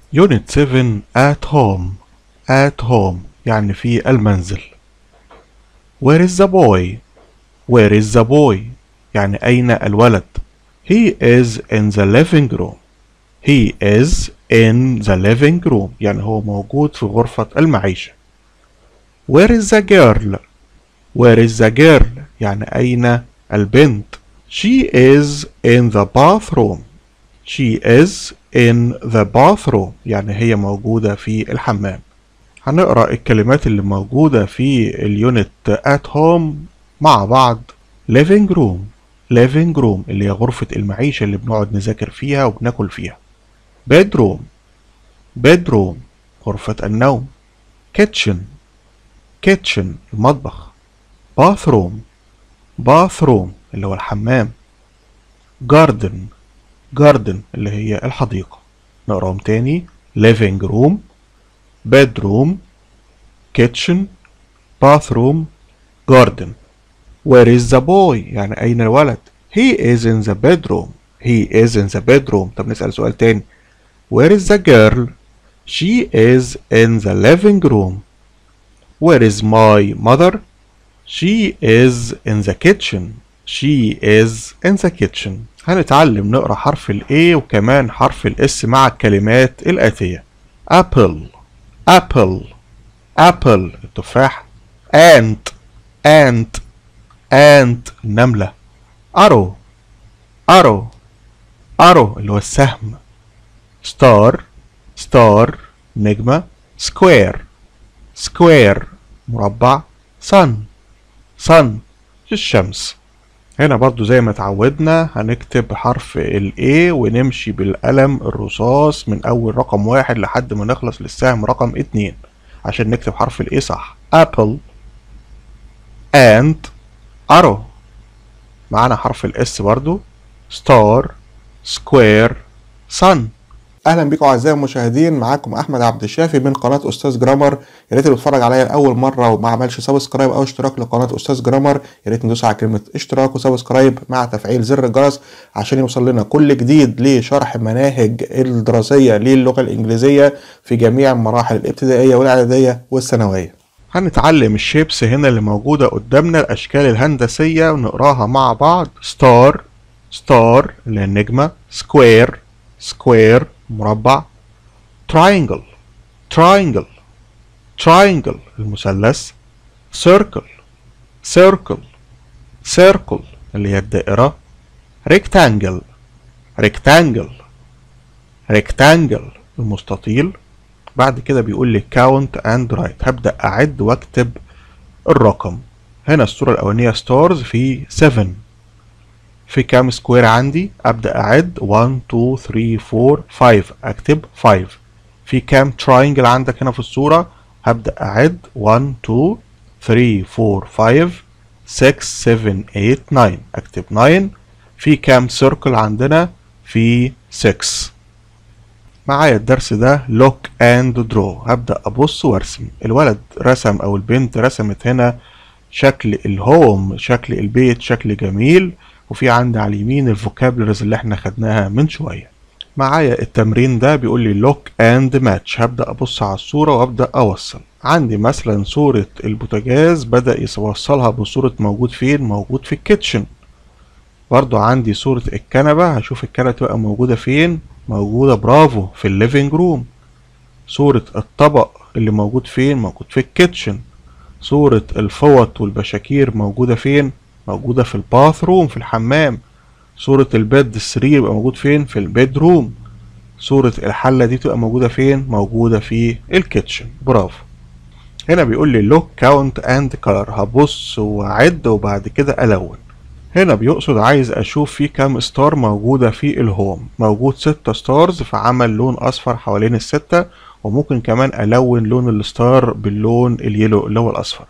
Unit 7 at home at home يعني في المنزل Where is the boy? Where is the boy? يعني أين الولد؟ He is in the living room. He is in the living room يعني هو موجود في غرفة المعيشة. Where is the girl? Where is the girl? يعني أين البنت؟ She is in the bathroom. She is in the bathroom يعني هي موجودة في الحمام. هنقرأ الكلمات اللي موجودة في اليونت at home مع بعض living room living room اللي هي غرفة المعيشة اللي بنقعد نذاكر فيها وبناكل فيها bedroom bedroom غرفة النوم kitchen kitchen المطبخ bathroom bathroom اللي هو الحمام garden garden اللي هي الحديقة نقراهم تاني living room bedroom kitchen bathroom garden where is the boy يعني أين الولد he is in the bedroom he is in the bedroom طب نسأل سؤال تاني where is the girl she is in the living room where is my mother she is in the kitchen she is in the kitchen هنتعلم نقرأ حرف ال A وكمان حرف ال S مع الكلمات الآتية apple apple apple التفاح ant ant ant النملة arrow arrow arrow اللي هو السهم star star نجمة square square مربع sun sun الشمس هنا برضو زي ما اتعودنا هنكتب حرف ال A ونمشي بالقلم الرصاص من أول رقم واحد لحد ما نخلص للسهم رقم اتنين عشان نكتب حرف ال A صح apple and arrow معانا حرف ال S برضو star square sun اهلا بكم اعزائي المشاهدين معاكم احمد عبد الشافي من قناه استاذ جرامر يا ريت اللي بيتفرج عليا لاول مره وما عملش سبسكرايب او اشتراك لقناه استاذ جرامر يا ريت ندوس على كلمه اشتراك وسبسكرايب مع تفعيل زر الجرس عشان يوصل لنا كل جديد لشرح مناهج الدراسيه للغه الانجليزيه في جميع المراحل الابتدائيه والاعداديه والثانويه هنتعلم الشيبس هنا اللي موجودة قدامنا الأشكال الهندسية ونقراها مع بعض ستار ستار اللي هي النجمة سكوير سكوير مربع triangle triangle triangle المثلث circle circle circle اللي هي الدائرة rectangle rectangle rectangle المستطيل بعد كده بيقول لي count and write هبدأ أعد وأكتب الرقم هنا الصورة الأولانية ستارز في 7 في كام سكوير عندي أبدأ أعد 1 2 3 4 5 أكتب 5 في كام تراينجل عندك هنا في الصورة هبدأ أعد 1 2 3 4 5 6 7 8 9 أكتب 9 في كام سيركل عندنا في 6 معايا الدرس ده look and draw هبدأ أبص وأرسم الولد رسم أو البنت رسمت هنا شكل الهوم شكل البيت شكل جميل وفي عندي على اليمين الفوكابلرز اللي احنا خدناها من شوية معايا التمرين ده بيقول لي look and match هبدأ أبص على الصورة وأبدأ أوصل عندي مثلا صورة البوتاجاز بدأ يوصلها بصورة موجود فين موجود في الكيتشن برضو عندي صورة الكنبة هشوف الكنبة تبقى موجودة فين موجودة برافو في الليفينج روم صورة الطبق اللي موجود فين موجود في الكيتشن صورة الفوط والبشاكير موجودة فين موجودة في الباث روم في الحمام صورة البيد السرير يبقى موجود فين في البيد روم صورة الحلة دي تبقى موجودة فين موجودة في الكيتشن برافو هنا بيقول لي لوك كاونت اند كلر هبص واعد وبعد كده الون هنا بيقصد عايز اشوف في كام ستار موجودة في الهوم موجود ستة ستارز فعمل لون اصفر حوالين الستة وممكن كمان الون لون الستار باللون اليلو اللي هو الاصفر